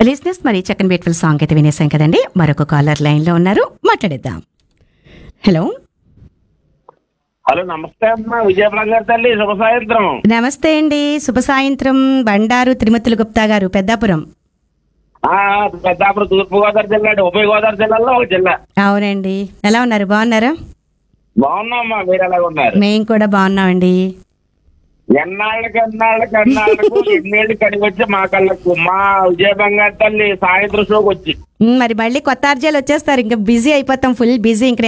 లిజినెస్ మరి చక్కని బ్యూటిఫుల్ సాంగ్ అయితే వినేసాం కదండి మరొక కాలర్ లైన్ లో ఉన్నారు మాట్లాడేద్దాం హలో హలో నమస్తే అమ్మా విజయపురం గారి తల్లి శుభ సాయంత్రం నమస్తే అండి శుభ సాయంత్రం బండారు తిరుమతులు గుప్తా గారు పెద్దాపురం ఆ, పెద్దాపురం తూర్పు గోదావరి జిల్లా అంటే ఉభయ గోదావరి జిల్లాలో ఒక జిల్లా అవునండి ఎలా ఉన్నారు బాగున్నారా బాగున్నామ్మా మీరు ఎలా ఉన్నారు మేము కూడా బాగున్నామండి ఎన్నాళ్ళకి ఎన్నాళ్ళకి ఎన్నాళ్ళకు ఎన్నేళ్ళు కనివచ్చి మా కళ్ళకు మా విజయపురం గారి తల్లి సాయంత్రం షోకి వచ్చి ఉమ్, మరి మళ్ళీ కొత్త అర్జాలు వచ్చేస్తారు ఇంకా బిజీ అయిపోతాం ఫుల్ బిజీ ఇంక